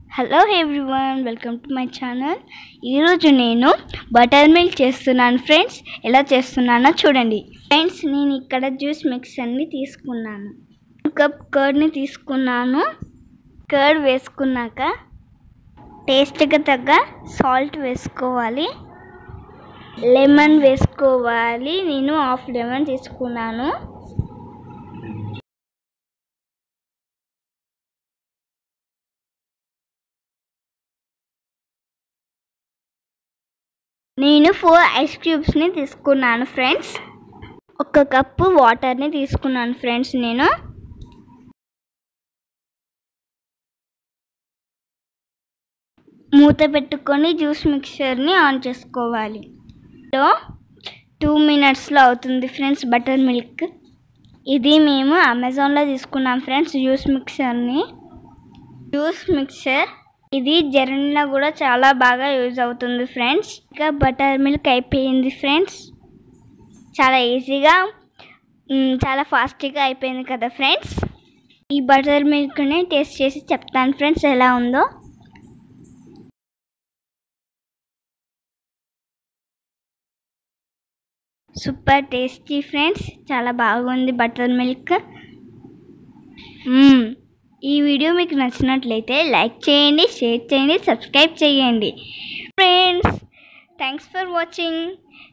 Hello everyone welcome to my channel ఈరోజు నేను butter milk చేస్తున్నాను ఫ్రెండ్స్ ఎలా చేస్తున్నానో చూడండి ఫ్రెండ్స్ నేను ఇక్కడ జ్యూస్ మిక్సర్ని తీసుకున్నాను కప్ కర్డ్ని తీసుకున్నాను కర్డ్ వేసుకున్నాక టేస్ట్కి తగ్గ సాల్ట్ వేసుకోవాలి లెమన్ వేసుకోవాలి నేను హాఫ్ లెమన్ తీసుకున్నాను నేను ఫోర్ ఐస్ క్యూబ్స్ని తీసుకున్నాను ఫ్రెండ్స్ ఒక కప్పు వాటర్ని తీసుకున్నాను ఫ్రెండ్స్ నేను మూత పెట్టుకొని జ్యూస్ మిక్చర్ని ఆన్ చేసుకోవాలి లో టూ మినిట్స్లో అవుతుంది ఫ్రెండ్స్ బటర్ మిల్క్ ఇది మేము అమెజాన్లో తీసుకున్నాం ఫ్రెండ్స్ జ్యూస్ మిక్చర్ని జ్యూస్ మిక్చర్ ఇది జర్నీలో కూడా చాలా బాగా యూజ్ అవుతుంది ఫ్రెండ్స్ ఇంకా బటర్ మిల్క్ అయిపోయింది ఫ్రెండ్స్ చాలా ఈజీగా మ్, చాలా ఫాస్ట్గా అయిపోయింది కదా ఫ్రెండ్స్ ఈ బటర్ మిల్క్ని టేస్ట్ చేసి చెప్తాను ఫ్రెండ్స్ ఎలా ఉందో సూపర్ టేస్టీ ఫ్రెండ్స్ చాలా బాగుంది బటర్ మిల్క్ మ్మ్. ఈ వీడియో మీకు నచ్చినట్లయితే లైక్ చేయండి షేర్ చేయండి సబ్స్క్రైబ్ చేయండి ఫ్రెండ్స్ థ్యాంక్స్ ఫర్ వాచింగ్